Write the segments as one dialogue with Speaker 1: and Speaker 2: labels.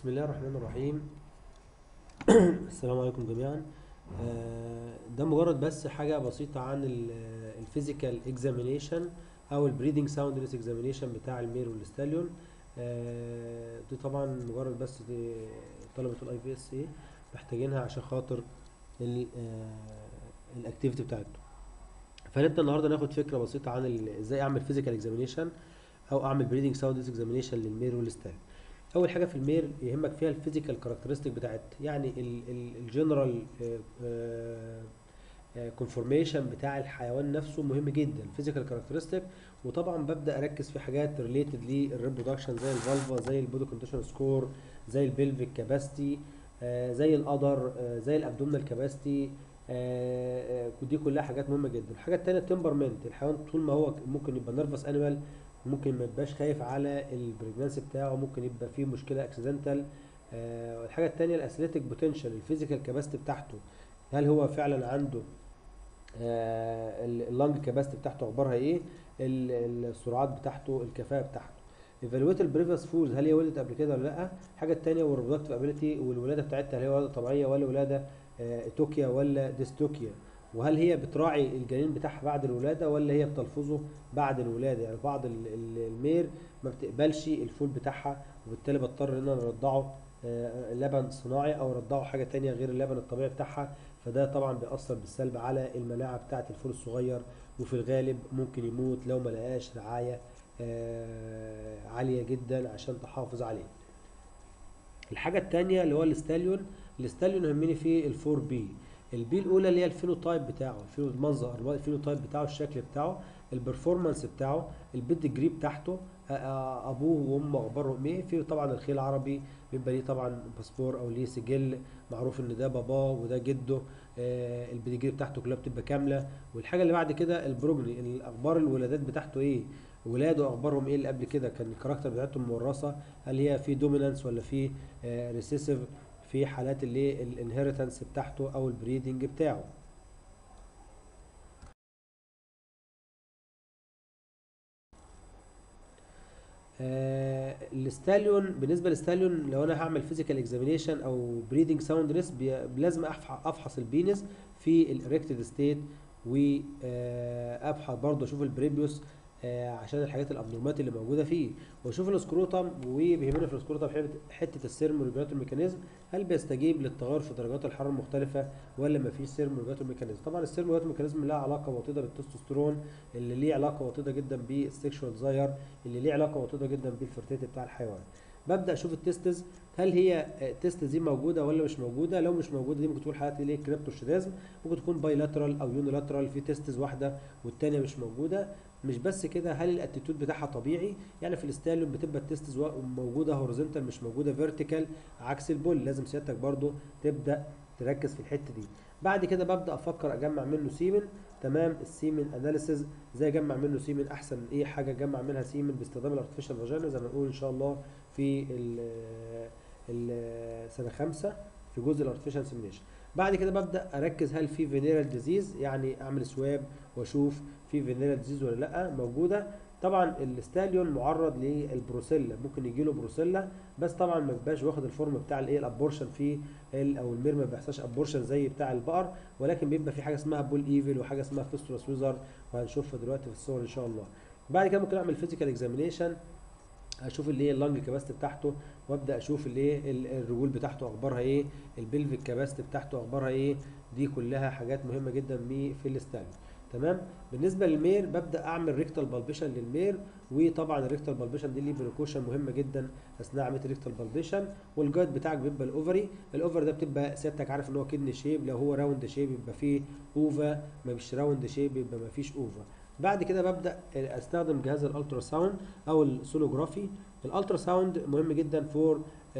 Speaker 1: بسم الله الرحمن الرحيم السلام عليكم جميعا آه، ده مجرد بس حاجة بسيطة عن الفيزيكال اكزامينيشن او البريدنج ساوندنس اكزامينيشن بتاع المير والستاليون آه، دي طبعا مجرد بس دي طلبة الاي بي اس اي محتاجينها عشان خاطر الاكتيفيتي بتاعته فنبدا النهارده ناخد فكره بسيطه عن ال- ازاي اعمل فيزيكال اكزامينيشن او اعمل بريدنج ساوندنس اكزامينيشن للمير والستاليون اول حاجه في المير يهمك فيها الفيزيكال كاركترستيك بتاعت يعني الجنرال كونفورميشن بتاع الحيوان نفسه مهم جدا الفيزيكال كاركترستيك وطبعا ببدا اركز في حاجات ريليتد للريبرودكشن زي الفالفا زي البودي كونديشن سكور زي البلفيك كاباسيتي زي القدر آه، زي الابدومينال كاباسيتي دي كلها حاجات مهمه جدا الحاجه الثانيه التمبرمنت الحيوان طول ما هو ممكن يبقى نيرفس انيمال ممكن ما يبقاش خايف على البريجنانسي بتاعه ممكن يبقى فيه مشكله اكسيدنتال آه الحاجه الثانيه الاثليتيك بوتنشال الفيزيكال كاباسيتي بتاعته هل هو فعلا عنده آه اللنج كاباسيتي بتاعته اخبارها ايه ال- السرعات بتاعته الكفاءه بتاعته ايفالويت البريفيوس فولز هل هي ولدت قبل كده ولا لا الحاجه الثانيه والريبرودكتيف ابيليتي والولاده بتاعتها هل هي ولاده طبيعيه ولا ولاده آه توكيا ولا ديستوكيا وهل هي بتراعي الجنين بتاعها بعد الولاده ولا هي بتلفظه بعد الولاده يعني بعض ال- ال- المير ما بتقبلش الفول بتاعها وبالتالي بضطر ان انا ارضعه آه، لبن صناعي او ارضعه حاجه تانية غير اللبن الطبيعي بتاعها فده طبعا بيأثر بالسلب على المناعه بتاعه الفول الصغير وفي الغالب ممكن يموت لو ما لقاش رعايه آه، عاليه جدا عشان تحافظ عليه الحاجه التانية اللي هو الاستاليون الاستاليون يهمني فيه الفور بي البي الاولى اللي هي الفينوتايب بتاعه الفينو المنظر الفينوتايب بتاعه الشكل بتاعه البرفورمانس بتاعه البيد جري بتاعته آه، آه، ابوه وامه اخبارهم ايه في طبعا الخيل العربي بيبقى ليه طبعا باسبور او ليه سجل معروف ان ده باباه وده جده آه البيدجري بتاعته كلها بتبقى كامله والحاجه اللي بعد كده البروجني الاخبار الولادات بتاعته ايه ولاده اخبارهم ايه اللي قبل كده كان الكاركتر بتاعتهم مورثه هل هي في دومينانس ولا في ريسيسيف في حالات اللي الانهيرتنس بتاعته او البريدنج بتاعه آه الستاليون بالنسبه للستاليون لو انا هعمل فيزيكال اكزامينيشن او بريدنج ساوندنس لازم أفح- افحص البينس في الاريكتد ستيت وابحث برضه اشوف البريبيوس آه، عشان الحاجات الابنورمات اللي موجوده فيه واشوف السكروتم وبيهمنا في السكروتم حته- حته السيرم ريجولاتور ميكانيزم هل بيستجيب للتغير في درجات الحراره المختلفه ولا ما فيش سيرم ريجولاتور ميكانيزم طبعا السيرم ريجولاتور ميكانيزم لها علاقه وطيده بالتستوستيرون اللي ليه علاقه وطيده جدا بالسكشوال ديزاير اللي ليه علاقه وطيده جدا بالفرتيلتي بتاع الحيوان ببدا اشوف التستز هل هي التست دي موجوده ولا مش موجوده لو مش موجوده دي ممكن تكون حالات ليه كريبتوشيدازم ممكن تكون بايلاترال او يونيلاترال في تستز واحده والتانيه مش موجوده مش بس كده هل الاتيتود بتاعها طبيعي يعني في الاستاليوم بتبقى التستز وا- موجوده هوريزونتال مش موجوده فيرتيكال عكس البول لازم سيادتك برضو تبدا تركز في الحته دي بعد كده ببدا افكر اجمع منه سيمن تمام السيمن اناليسيز ازاي اجمع منه سيمن احسن ايه حاجه اجمع منها سيمن باستخدام الارتفيشال فاجينا زي ما نقول ان شاء الله في ال- ال- سنه خمسة في جزء الارتفيشال سيمينيشن بعد كده ببدا اركز هل في فينيرال ديزيز يعني اعمل سواب واشوف في فينيرال ديزيز ولا لا موجوده طبعا الستاليون معرض للبروسيلا ممكن يجي له بروسيلا بس طبعا ما بيبقاش واخد الفورم بتاع الايه الابورشن في ال- او المير ما بيحصلش ابورشن زي بتاع البقر ولكن بيبقى في حاجه اسمها بول ايفل وحاجه اسمها فيستولاس ويزر وهنشوفها دلوقتي في الصور ان شاء الله بعد كده ممكن اعمل فيزيكال اكزامينيشن اشوف اللي هي اللنج كاباسيتي بتاعته وابدا اشوف اللي ايه ال- الرجول بتاعته اخبارها ايه البلفيك كاباسيتي بتاعته اخبارها ايه دي كلها حاجات مهمه جدا مي- في الستاليون تمام بالنسبه للمير ببدا اعمل ريكتال بالبيشن للمير وطبعا الريكتال بالبيشن دي ليه بريكوشن مهمه جدا اثناء عمليه الريكتال بالبيشن والجايد بتاعك بيبقى الاوفري الاوفر ده بتبقى سيادتك عارف ان هو كدني شيب لو هو راوند شيب يبقى فيه اوفا ما مش راوند شيب يبقى ما فيش اوفا بعد كده ببدا استخدم جهاز الالترا ساوند او السونوجرافي الالترا ساوند مهم جدا فور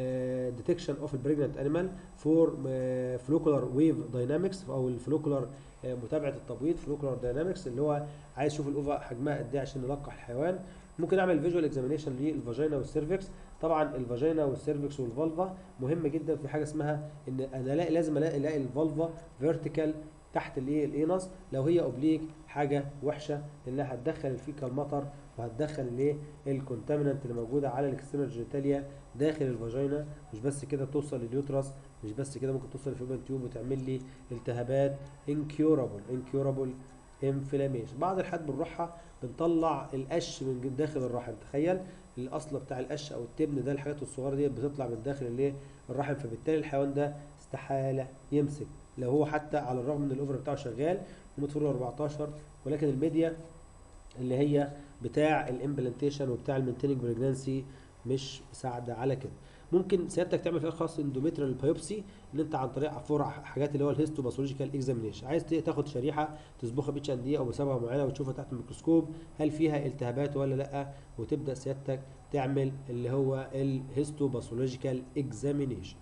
Speaker 1: ديتكشن اوف البريجننت انيمال فور فلوكولار ويف داينامكس او الفلوكولار متابعه التبويض فلوكولار داينامكس اللي هو عايز اشوف الاوفا حجمها قد ايه عشان نلقح الحيوان ممكن اعمل فيجوال اكزامينيشن للفاجينا والسيرفكس طبعا الفاجينا والسيرفكس والفالفا مهم جدا في حاجه اسمها ان انا الاقي لازم الاقي الاقي الفالفا فيرتيكال تحت الايه الانس لو هي اوبليك حاجه وحشه لانها هتدخل الفيكال مطر وهتدخل الايه الكونتامينانت اللي موجوده على الاكسترنال جينيتاليا داخل الفاجينا مش بس كده توصل لليوترس مش بس كده ممكن توصل للفيبان تيوب وتعمل لي التهابات انكيورابل انكيورابل انفلاميشن بعد الحد بنروحها بنطلع القش من داخل الرحم تخيل الاصل بتاع القش او التبن ده الحاجات الصغيره دي بتطلع من داخل الايه الرحم فبالتالي الحيوان ده استحاله يمسك لو هو حتى على الرغم ان الاوفر بتاعه شغال ومتفور 14 ولكن الميديا اللي هي بتاع الامبلانتيشن وبتاع المينتيننج بريجنانسي مش مساعده على كده ممكن سيادتك تعمل فيها خاص اندوميتريال بايوبسي ان انت عن طريق فرع حاجات اللي هو الهيستوباثولوجيكال اكزامينيشن عايز تاخد شريحه تصبغها باتش ان دي او بصبغه معينه وتشوفها تحت الميكروسكوب هل فيها التهابات ولا لا وتبدا سيادتك تعمل اللي هو الهيستوباثولوجيكال اكزامينيشن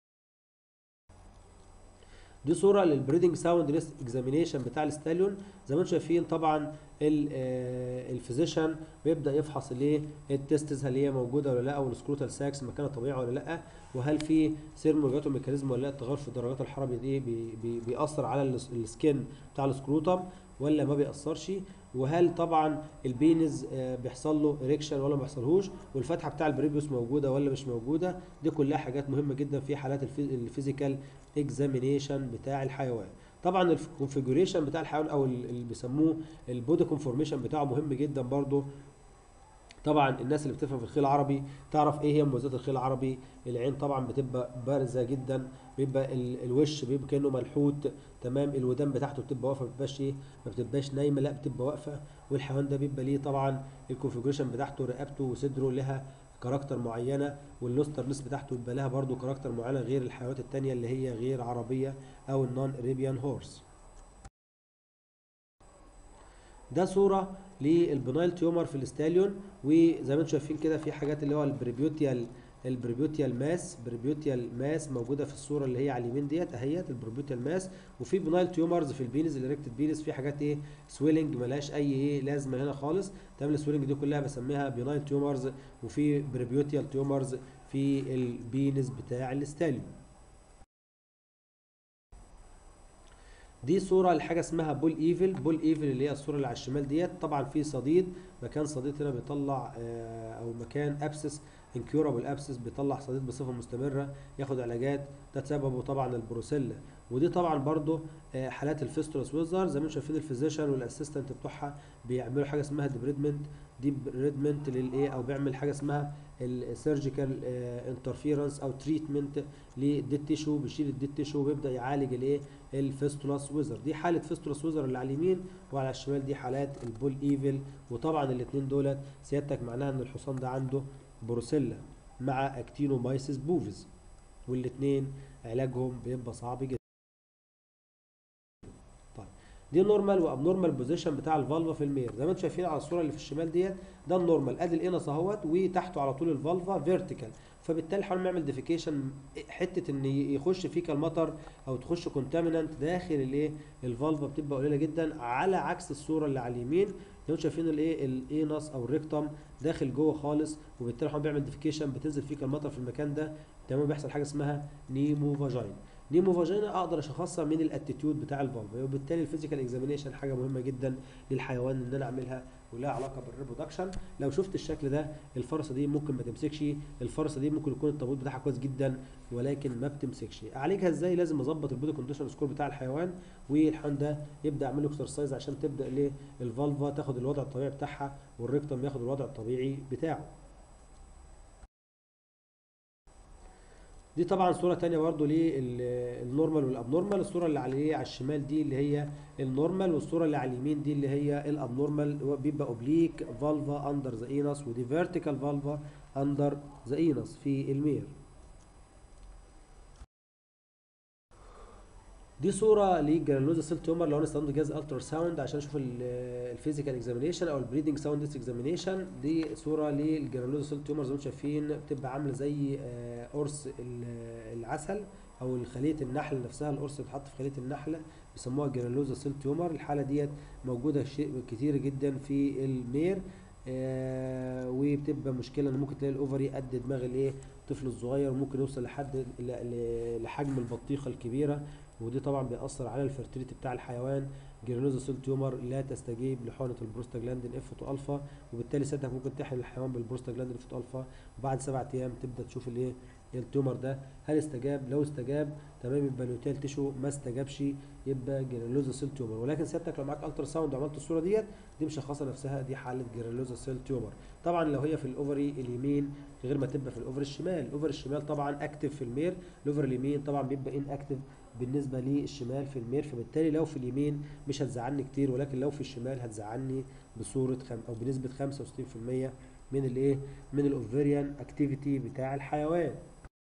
Speaker 1: دي صوره للبريدنج ساوند ليست اكزامينيشن بتاع الستاليون زي ما انتم شايفين طبعا الفيزيشن بيبدا يفحص الايه التستز هل هي موجوده ولا لا والسكروتال ساكس مكانها طبيعي ولا لا وهل في سيرموجاتو ميكانيزم ولا لا التغير في درجات الحراره ايه بي بي بيأثر على السكين بتاع السكروتم ولا ما بيأثرش وهل طبعا البينز بيحصل له اريكشن ولا ما بيحصلهوش والفتحه بتاع البريبيوس موجوده ولا مش موجوده دي كلها حاجات مهمه جدا في حالات الفيزيكال اكزامينيشن بتاع الحيوان طبعا الكونفيجوريشن بتاع الحيوان او اللي بيسموه البودي كونفورميشن بتاعه مهم جدا برضو طبعا الناس اللي بتفهم في الخيل العربي تعرف ايه هي مميزات الخيل العربي العين طبعا بتبقى بارزه جدا بيبقى الوش بيبقى كانه ملحوت تمام الودان بتاعته بتبقى واقفه ما بتبقاش ايه ما بتبقاش نايمه لا بتبقى واقفه والحيوان ده بيبقى ليه طبعا الكونفيجريشن بتاعته رقبته وصدره لها كاركتر معينه واللوسترنس بتاعته بيبقى لها برده كاركتر معينه غير الحيوانات التانية اللي هي غير عربيه او النون اريبيان هورس ده صوره للبنايل تيومر في الاستاليون وزي ما انتم شايفين كده في حاجات اللي هو البريبيوتيال البريبيوتيال ماس بريبيوتيال ماس موجوده في الصوره اللي هي على اليمين ديت اهيت البريبيوتيال ماس وفي بنايل تيومرز في البينز الريكتد بينز في حاجات ايه سويلنج ملهاش اي ايه لازمه هنا خالص تعمل السويلنج دي كلها بسميها بنايل تيومرز وفي بريبيوتيال تيومرز في البينز بتاع الاستاليون دي صورة لحاجة اسمها بول ايفل بول ايفل اللي هي الصورة اللي على الشمال ديت طبعا في صديد مكان صديد هنا بيطلع او مكان ابسس انكيورابل ابسس بيطلع صديد بصفة مستمرة ياخد علاجات ده سببه طبعا البروسيلا ودي طبعا برضو حالات الفيستولاس ويزر زي ما انتم شايفين الفيزيشن والاسيستنت بتوعها بيعملوا حاجة اسمها ديبريدمنت ديبريدمنت للايه او بيعمل حاجة اسمها السيرجيكال انترفيرنس او تريتمنت للديد تيشو بيشيل الديد تيشو وبيبدا يعالج الايه الفيستولاس ويزر دي حاله فيستولاس ويزر اللي على اليمين وعلى الشمال دي حالات البول ايفل وطبعا الاثنين دولت سيادتك معناها ان الحصان ده عنده بروسيلا مع اكتينومايسيس بوفيز والاثنين علاجهم بيبقى صعب جدا طيب دي نورمال وابنورمال بوزيشن بتاع الفالفا في المير زي ما انتم شايفين على الصوره اللي في الشمال ديت ده النورمال ادي الانس اهوت وتحته على طول الفالفا فيرتيكال فبالتالي حاول نعمل ديفيكيشن حته ان يخش فيك المطر او تخش كونتامينانت داخل الايه الفالفا بتبقى قليله جدا على عكس الصوره اللي على اليمين لو شايفين الايه الانس او الريكتوم داخل جوه خالص وبالتالي حول بيعمل ديفيكيشن بتنزل فيك المطر في المكان ده تمام بيحصل حاجه اسمها نيمو فاجين نيمو فاجينا اقدر اشخصها من الاتيتيود بتاع الفالفا وبالتالي الفيزيكال اكزامينيشن حاجه مهمه جدا للحيوان ان انا اعملها ولها علاقه بالريبرودكشن لو شفت الشكل ده الفرصه دي ممكن ما تمسكش الفرصه دي ممكن يكون التبويض بتاعها كويس جدا ولكن ما بتمسكش اعالجها ازاي لازم اظبط البودي كونديشن سكور بتاع الحيوان والحيوان ده يبدا اعمل له اكسرسايز عشان تبدا ليه الفالفا تاخد الوضع الطبيعي بتاعها والريكتوم ياخد الوضع الطبيعي بتاعه دي طبعا صوره تانية برضو للنورمال والابنورمال الصوره اللي على على الشمال دي اللي هي النورمال والصوره اللي على اليمين دي اللي هي الابنورمال بيبقى اوبليك فالفا اندر ذا اينس ودي فيرتيكال فالفا اندر ذا اينس في المير دي صوره للجرانلوزا سيل تيومر لو انا استخدمت جهاز الترا ساوند عشان اشوف الفيزيكال اكزامينيشن او البريدنج ساوند اكزامينيشن دي صوره للجرانلوزا سيل تيومر زي ما انتم شايفين بتبقى عامله زي قرص العسل او خليه النحل نفسها القرص اللي بيتحط في خليه النحله بيسموها جرانلوزا سيل تيومر الحاله ديت موجوده شيء كتير جدا في المير آه وبتبقى مشكله ان ممكن تلاقي الاوفري قد دماغ الايه الطفل الصغير وممكن يوصل لحد لحجم البطيخه الكبيره ودي طبعا بيأثر على الفرتيليتي بتاع الحيوان جيرلوزا سيل تيومر لا تستجيب لحقنه البروستاجلاندين اف 2 الفا وبالتالي ساعتها ممكن تحقن الحيوان بالبروستاجلاندين اف 2 الفا وبعد سبعة ايام تبدا تشوف الايه التيومر ده هل استجاب لو استجاب تمام يبقى اليوتيل تيشو ما استجابش يبقى جيرلوزا سيل تيومر ولكن سيادتك لو معاك الترا ساوند وعملت الصوره ديت دي مشخصه نفسها دي حاله جيرلوزا سيل تيومر طبعا لو هي في الاوفري اليمين غير ما تبقى في الاوفر الشمال الاوفر الشمال طبعا اكتف في المير الاوفر اليمين طبعا بيبقى ان اكتف بالنسبه للشمال في المير فبالتالي لو في اليمين مش هتزعلني كتير ولكن لو في الشمال هتزعلني بصوره خم او بنسبه 65% من الايه من الاوفريان اكتيفيتي بتاع الحيوان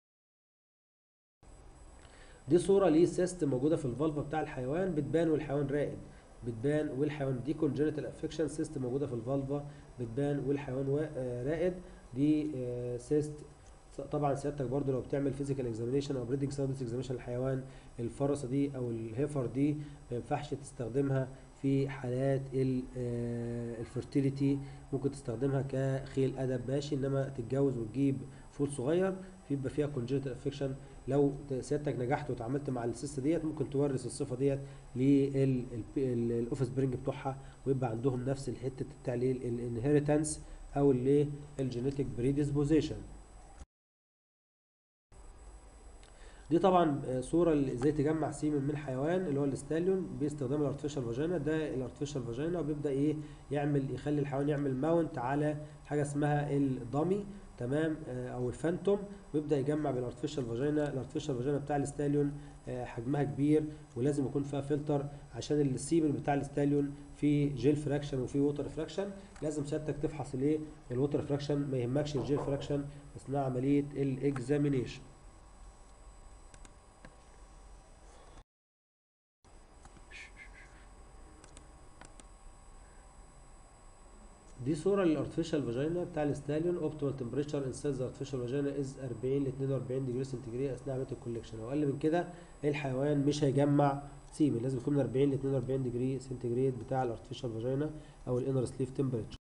Speaker 1: دي صوره لسيست موجوده في الفالفا بتاع الحيوان بتبان والحيوان راقد بتبان والحيوان دي كونجنتال افكشن سيست موجوده في الفالفا بتبان والحيوان راقد دي سيست طبعا سيادتك برضو لو بتعمل فيزيكال اكزامينيشن او بريدنج ساوندس اكزامينيشن للحيوان الفرسه دي او الهيفر دي ما ينفعش تستخدمها في حالات الفرتيليتي ممكن تستخدمها كخيل ادب ماشي انما تتجوز وتجيب فول صغير بيبقى فيها كونجنتال افكشن لو سيادتك نجحت وتعاملت مع السيست ديت ممكن تورث الصفه ديت للاوف سبرينج بتوعها ويبقى عندهم نفس الحته بتاع الانهيرتنس او اللي الجينيتك بريديسبوزيشن دي طبعا صوره ازاي تجمع سيمن من حيوان اللي هو الاستاليون باستخدام الارتفيشال فاجينا ده الارتفيشال فاجينا وبيبدا ايه يعمل يخلي الحيوان يعمل ماونت على حاجه اسمها الضمي تمام او الفانتوم ويبدا يجمع بالارتفيشال فاجينا الارتفيشال فاجينا بتاع الاستاليون حجمها كبير ولازم يكون فيها فلتر عشان السيمن بتاع الاستاليون في جيل فراكشن وفي ووتر فراكشن لازم سيادتك تفحص الايه الووتر فراكشن ما يهمكش الجيل فراكشن اثناء عمليه الاكزامينيشن دي صوره للارتفيشال فاجينا بتاع الستاليون اوبتيمال تمبريتشر انسايد ذا ارتفيشال فاجينا از 40 ل 42 ديجري سنتيجريد اثناء عمليه الكوليكشن لو اقل من كده الحيوان مش هيجمع سيمن لازم يكون من 40 ل 42 ديجري سنتيجريد بتاع الارتفيشال فاجينا او الانر سليف تمبريتشر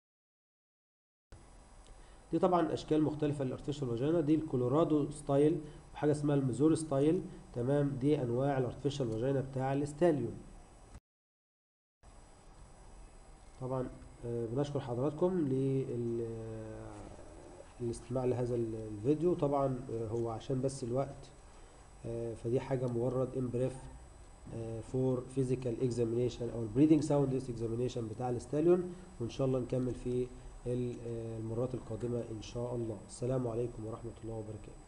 Speaker 1: دي طبعا اشكال مختلفه للارتفيشال فاجينا دي الكولورادو ستايل وحاجه اسمها الميزوري ستايل تمام دي انواع الارتفيشال فاجينا بتاع الستاليون طبعا بنشكر حضراتكم للاستماع لهذا الفيديو طبعا هو عشان بس الوقت فدي حاجة مجرد امبريف فور فيزيكال اكزامينيشن او البريدنج ساوند اكزامينيشن بتاع الستاليون وان شاء الله نكمل في المرات القادمة ان شاء الله السلام عليكم ورحمة الله وبركاته